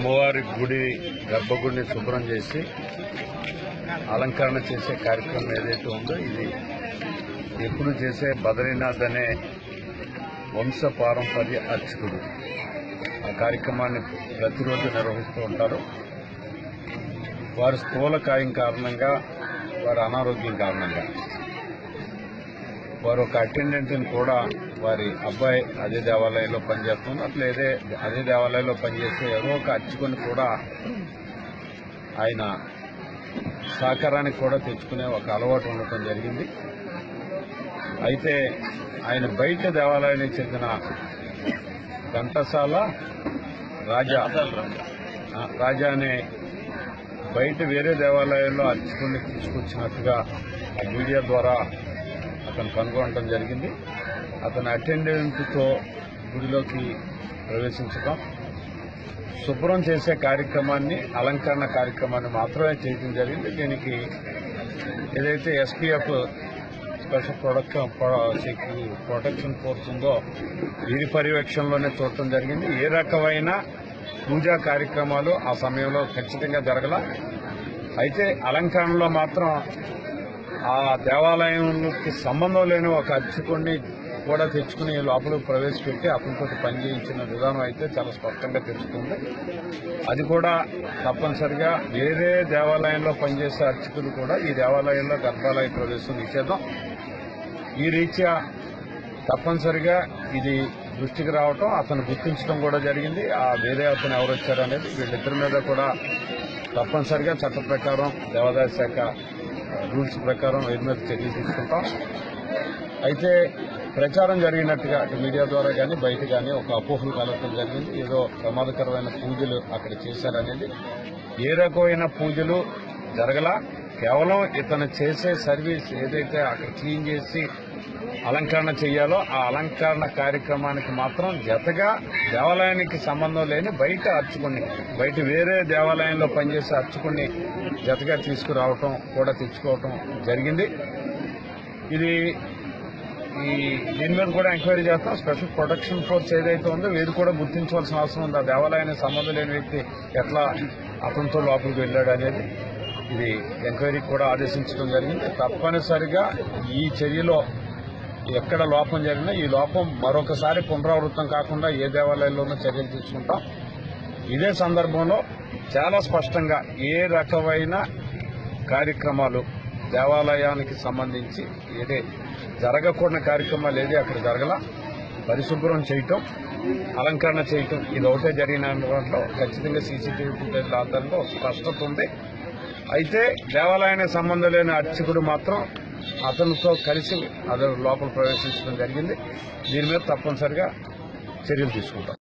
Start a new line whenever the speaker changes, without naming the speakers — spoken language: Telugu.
అమ్మవారి గుడి గర్భగుడిని శుభ్రం చేసి అలంకరణ చేసే కార్యక్రమం ఏదైతే ఉందో ఇది ఎప్పుడు చేసే బద్రీనాథ్ అనే వంశ పారంపర్య అర్చకుడు ఆ కార్యక్రమాన్ని ప్రతిరోజు నిర్వహిస్తూ ఉంటారు వారి స్థూలకాయం కారణంగా వారి అనారోగ్యం కారణంగా వారు ఒక అటెండెంట్ని కూడా వారి అబ్బాయి అదే దేవాలయంలో పనిచేస్తుంది అట్లా ఏదే అదే దేవాలయంలో పనిచేసే ఎవరో ఒక అర్చకుని కూడా ఆయన సహకారానికి కూడా తెచ్చుకునే ఒక అలవాటు ఉండటం జరిగింది అయితే ఆయన బయట దేవాలయానికి చెందిన ఘంటసాల రాజా ఆ, రాజా అనే బయట వేరే దేవాలయాల్లో అర్చకుడిని తీసుకొచ్చినట్టుగా ఆ మీడియా ద్వారా అతను కనుగొనడం జరిగింది అతని అటెండెంట్తో గుడిలోకి ప్రవేశించడం శుభ్రం చేసే కార్యక్రమాన్ని అలంకరణ కార్యక్రమాన్ని మాత్రమే చేయడం జరిగింది దీనికి ఏదైతే SPF special production protection force ఉందో వీరి పర్యవేక్షణలోనే చూడటం జరిగింది ఏ రకమైన పూజా కార్యక్రమాలు ఆ సమయంలో ఖచ్చితంగా జరగల అయితే అలంకరణలో మాత్రం ఆ దేవాలయంకి సంబంధం లేని ఒక అర్చకుడిని కూడా తెచ్చుకుని లోపలికి ప్రవేశపెట్టి అతనితో పని చేయించిన విధానం అయితే చాలా స్పష్టంగా తెలుస్తుంది అది కూడా తప్పనిసరిగా వేరే దేవాలయంలో పనిచేసే అర్చకులు కూడా ఈ దేవాలయంలో గర్భాలయ ప్రవేశం నిషేధం ఈ రీత్యా తప్పనిసరిగా ఇది దృష్టికి రావటం అతను గుర్తించడం కూడా జరిగింది ఆ వేరే అతను ఎవరు వచ్చారు అనేది వీళ్ళిద్దరి మీద కూడా తప్పనిసరిగా చట్ట ప్రకారం దేవాదాయ శాఖ రూల్స్ ప్రకారం వీరి మీద చర్యలు తీసుకుంటాం అయితే ప్రచారం జరిగినట్టుగా అటు మీడియా ద్వారా కానీ బయట కానీ ఒక అపోహలు కలగటం జరిగింది ఏదో ప్రమాదకరమైన పూజలు అక్కడ చేశారనేది ఏ రకమైన పూజలు జరగలా కేవలం ఇతను చేసే సర్వీస్ ఏదైతే అక్కడ క్లీన్ చేసి అలంకరణ చేయాలో ఆ అలంకరణ కార్యక్రమానికి మాత్రం జతగా దేవాలయానికి సంబంధం లేని బయట అర్చుకుని బయట వేరే దేవాలయంలో పనిచేసే అర్చుకుని జతగా తీసుకురావటం కూడా తెచ్చుకోవటం జరిగింది ఇది ఈ దీని మీద కూడా ఎంక్వైరీ చేస్తాం స్పెషల్ ప్రొటెక్షన్ ఫోర్స్ ఏదైతే ఉందో వీరు కూడా గుర్తించవలసిన అవసరం ఉంది ఆ దేవాలయానికి సంబంధం లేని వ్యక్తి ఎట్లా అతనితో లోపలికి వెళ్ళాడు అనేది ఇది ఎంక్వైరీకి కూడా ఆదేశించడం జరిగింది తప్పనిసరిగా ఈ చర్యలో ఎక్కడ లోపం జరిగినా ఈ లోపం మరొకసారి పునరావృతం కాకుండా ఏ దేవాలయంలోనూ చర్యలు తీసుకుంటాం ఇదే సందర్భంలో చాలా స్పష్టంగా ఏ రకమైన కార్యక్రమాలు దేవాలయానికి సంబంధించి ఏదే జరగకూడని కార్యక్రమాలు ఏది అక్కడ జరగల పరిశుభ్రం చేయటం అలంకరణ చేయటం ఇది ఒకటే జరిగిన దాంట్లో ఖచ్చితంగా సీసీటీవీ ఫుటేజ్ ఆధారంలో స్పష్టత ఉంది అయితే దేవాలయానికి సంబంధం లేని అర్చకుడు మాత్రం అతనితో కలిసి అతను లోపల ప్రవేశించడం జరిగింది దీని మీద తప్పనిసరిగా చర్యలు తీసుకుంటాం